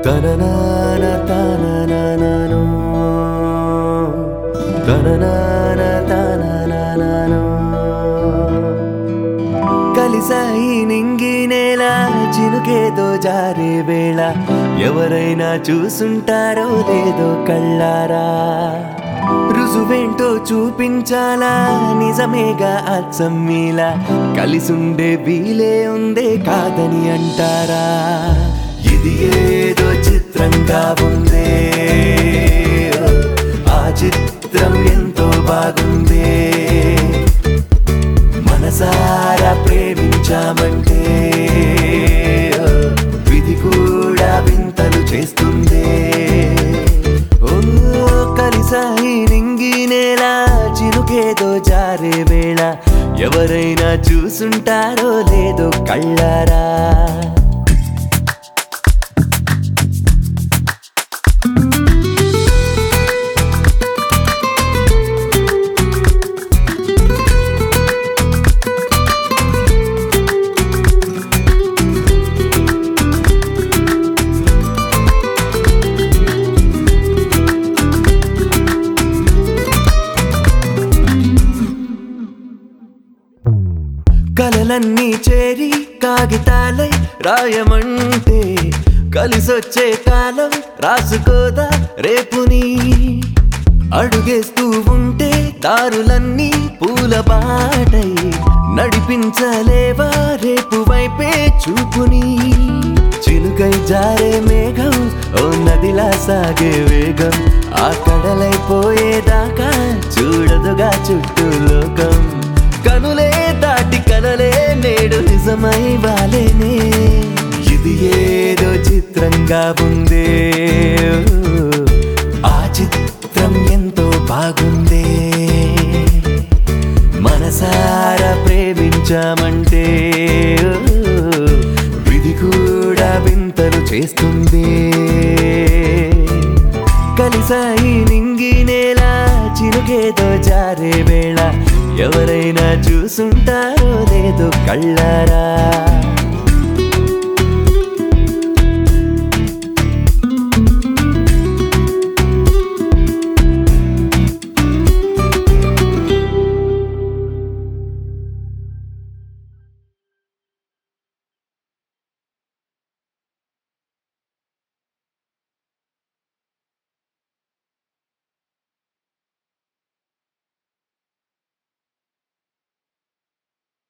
తననాన తననానను తననాన తననానను కలిసాయి నింగి నేల చినుకేదో జారే వేళ ఎవరైనా చూసుంటారో లేదో కళ్ళారా రుజువేంటో చూపించాలా నిజమేగా అచ్చం మీలా కలిసుండే వీలే ఉందే కాదని అంటారా ఇది ఏదో చిత్రంగా ఉందే ఆ చిత్రం ఎంతో బాగుందే మనసారా ప్రేమించామంటే ఓ, విధి కూడా వింతలు చేస్తుందే ఓ కలిసాయి నింగి నేల చినుకేదో జారే వేళ ఎవరైనా చూసుంటారో లేదో కళ్ళారా కలలన్నీ చేరి కాగితాలై రాయమంటే కలిసొచ్చే కాలం రాసుకోదా రేపుని అడుగేస్తూ ఉంటే దారులన్నీ పూల బాటై నడిపించలేవా రేపు వైపే చూపుని చిలుకై జారే మేఘం ఓ నదిలా సాగే వేగం ఆ కడలైపోయేదాకా చూడదుగా చుట్టూ లోకం కనులే దాటి కలలే నేడు నిజమై వాలేనే ఇది ఏదో చిత్రంగా ఉందే ఆ చిత్రం ఎంతో బాగుందే మనసారా ప్రేమించామంటే విధి కూడా వింతలు చేస్తుంది కలిసాయి నింగి నేల చినుకేదో జారే వేళ ఎవరైనా చూసుంటారో లేదో కళ్ళారా